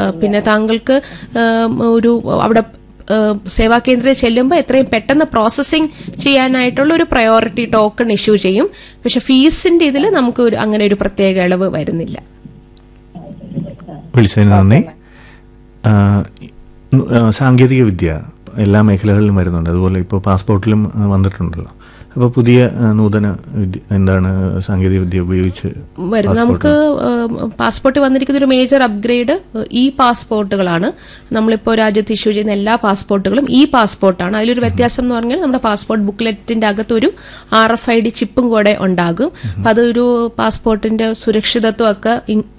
പിന്നെ താങ്കൾക്ക് ഏം, ഒരു അവിടെ ഏഹ് സേവാ കേന്ദ്രത്തിൽ ചെല്ലുമ്പോൾ എത്രയും പെട്ടെന്ന് പ്രോസസ്സിംഗ് ചെയ്യാനായിട്ടുള്ള ഒരു പ്രയോറിറ്റി ടോക്കൺ ഇഷ്യൂ ചെയ്യും പക്ഷെ ഫീസിന്റെ ഇതിൽ നമുക്ക് ഒരു അങ്ങനെ ഒരു പ്രത്യേക ഇളവ് വരുന്നില്ല വിളിച്ചതിന് നന്ദി ആ, ആ, സാങ്കേതിക വിദ്യ എല്ലാ മേഖലകളിലും വരുന്നുണ്ട് അതുപോലെ ഇപ്പോൾ പാസ്പോർട്ടിലും ആ, വന്നിട്ടുണ്ടല്ലോ അപ്പോൾ പുതിയ ആ, നൂതന വിദ്യ എന്താണ് സാങ്കേതിക വിദ്യ ഉപയോഗിച്ച് വരും നമുക്ക് പാസ്പോർട്ട് വന്നിരിക്കുന്ന ഒരു മേജർ അപ്ഗ്രേഡ് ഇ പാസ്പോർട്ടുകളാണ് നമ്മളിപ്പോൾ രാജ്യത്ത് ഇഷ്യൂ ചെയ്യുന്ന എല്ലാ പാസ്പോർട്ടുകളും ഇ പാസ്പോർട്ടാണ് അതിലൊരു വ്യത്യാസം എന്ന് പറഞ്ഞാൽ നമ്മുടെ പാസ്പോർട്ട് ബുക്ക്ലെറ്റിന്റെ അകത്തൊരു ആർ എഫ് ഐ ഡി ചിപ്പും കൂടെ ഉണ്ടാകും അപ്പൊ അതൊരു പാസ്പോർട്ടിന്റെ സുരക്ഷിതത്വം ഒക്കെ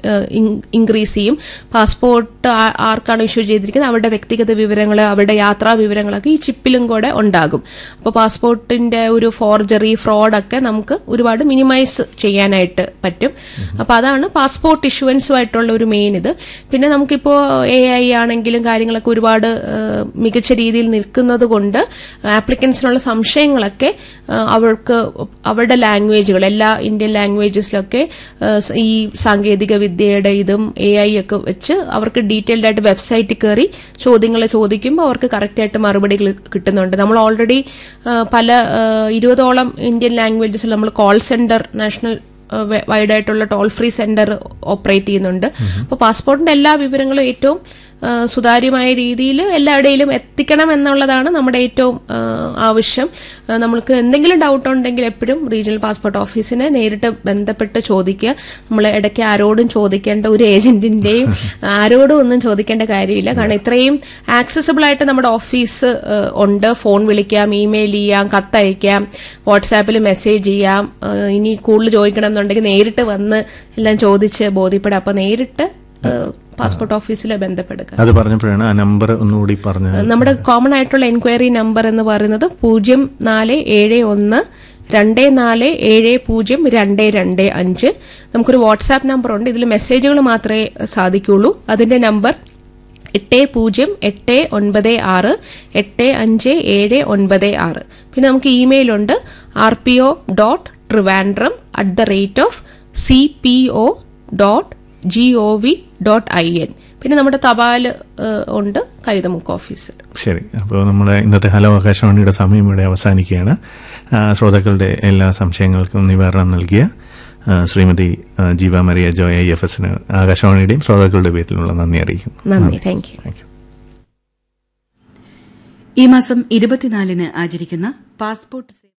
ഇൻക്രീസ് ചെയ്യും പാസ്പോർട്ട് ആ- ആർക്കാണ് ഇഷ്യൂ ചെയ്തിരിക്കുന്നത് അവരുടെ വ്യക്തിഗത വിവരങ്ങൾ അവരുടെ യാത്രാ വിവരങ്ങളൊക്കെ ഈ ചിപ്പിലും കൂടെ ഉണ്ടാകും അപ്പോൾ പാസ്പോർട്ടിന്റെ ഒരു ഫോർജറി ഫ്രോഡൊക്കെ നമുക്ക് ഒരുപാട് മിനിമൈസ് ചെയ്യാനായിട്ട് പറ്റും അപ്പൊ അതാണ് പാസ്പോർട്ട് ഇഷ്യൂവൻസുമായിട്ടുള്ള ഒരു മെയിൻ ഇത് പിന്നെ നമുക്കിപ്പോ എ ഐ ആണെങ്കിലും കാര്യങ്ങളൊക്കെ ഒരുപാട് ആ, മികച്ച രീതിയിൽ നിൽക്കുന്നത് കൊണ്ട് ആപ്ലിക്കൻസിനുള്ള സംശയങ്ങളൊക്കെ ആ, അവർക്ക് അവരുടെ ലാംഗ്വേജുകൾ എല്ലാ ഇന്ത്യൻ ലാംഗ്വേജസിലൊക്കെ ആ, സ- ഈ സാങ്കേതിക വിദ്യയുടെ ഇതും എ ഐ ഒക്കെ വെച്ച് അവർക്ക് ഡീറ്റെയിൽഡ് ആയിട്ട് വെബ്സൈറ്റിൽ കയറി ചോദ്യങ്ങൾ ചോദിക്കുമ്പോൾ അവർക്ക് കറക്റ്റായിട്ട് മറുപടികൾ കിട്ടുന്നുണ്ട് നമ്മൾ ഓൾറെഡി പല ആ, ഇരുപതോളം ഇന്ത്യൻ ലാംഗ്വേജസിൽ നമ്മൾ കോൾ സെന്റർ നാഷണൽ വൈഡ് ആയിട്ടുള്ള ടോൾ ഫ്രീ സെന്റർ ഓപ്പറേറ്റ് ചെയ്യുന്നുണ്ട് അപ്പോൾ പാസ്പോർട്ടിന്റെ എല്ലാ വിവരങ്ങളും ഏറ്റവും ആ, സുതാര്യമായ രീതിയിൽ എല്ലായിടയിലും എത്തിക്കണം എന്നുള്ളതാണ് നമ്മുടെ ഏറ്റവും ആ, ആവശ്യം ആ, നമ്മൾക്ക് എന്തെങ്കിലും ഡൗട്ട് ഉണ്ടെങ്കിൽ എപ്പോഴും റീജിയണൽ പാസ്പോർട്ട് ഓഫീസിനെ നേരിട്ട് ബന്ധപ്പെട്ട് ചോദിക്കുക നമ്മൾ ഇടയ്ക്ക് ആരോടും ചോദിക്കേണ്ട ഒരു ഏജന്റിന്റെയും ആരോടും ഒന്നും ചോദിക്കേണ്ട കാര്യമില്ല കാരണം ഇത്രയും ആക്സസിബിൾ ആയിട്ട് നമ്മുടെ ഓഫീസ് ആ, ഉണ്ട് ഫോൺ വിളിക്കാം ഇമെയിൽ ചെയ്യാം കത്തയക്കാം വാട്സാപ്പിൽ മെസ്സേജ് ചെയ്യാം ആ, ഇനി കൂടുതൽ ചോദിക്കണം എന്നുണ്ടെങ്കിൽ നേരിട്ട് വന്ന് എല്ലാം ചോദിച്ച് ബോധ്യപ്പെടാം അപ്പൊ നേരിട്ട് ആ, പാസ്പോർട്ട് ഓഫീസിൽ ബന്ധപ്പെടുക അത് പറഞ്ഞപ്പോഴാണ് ആ നമ്പർ ഒന്നുകൂടി പറഞ്ഞത് നമ്മുടെ കോമൺ ആയിട്ടുള്ള എൻക്വയറി നമ്പർ എന്ന് പറയുന്നത് പൂജ്യം നാല് ഏഴ് ഒന്ന് രണ്ട് നാല് ഏഴ് പൂജ്യം രണ്ട് രണ്ട് അഞ്ച് നമുക്കൊരു വാട്സാപ്പ് നമ്പർ ഉണ്ട് ഇതിൽ മെസ്സേജുകൾ മാത്രമേ സാധിക്കുള്ളൂ അതിന്റെ നമ്പർ എട്ട് പൂജ്യം എട്ട് ഒൻപത് ആറ് എട്ട് അഞ്ച് ഏഴ് ഒൻപത് ആറ് പിന്നെ നമുക്ക് ഇമെയിൽ ഉണ്ട് R P O dot Trivandrum at the rate of C P O dot G O V dot I N പിന്നെ നമ്മുടെ തപാൽ ഏഹ്, ഉണ്ട് കൈതമുക്ക് ഓഫീസിൽ ശരി അപ്പോൾ നമ്മുടെ ഇന്നത്തെ ഹലോ ആകാശവാണിയുടെ സമയം ഇവിടെ അവസാനിക്കുകയാണ് ആ, ശ്രോതാക്കളുടെ എല്ലാ സംശയങ്ങൾക്കും നിവാരണം നൽകിയ ആ, ശ്രീമതി ആ, ജീവ മരിയ ജോയ എഫ് എസിന് ആകാശവാണിയുടെയും ശ്രോതാക്കളുടെ പേരിലുള്ള നന്ദി അറിയിക്കുന്നു നന്ദി താങ്ക് യു താങ്ക് യു ഈ മാസം ഇരുപത്തിനാലിന് ആചരിക്കുന്ന പാസ്പോർട്ട് സേ-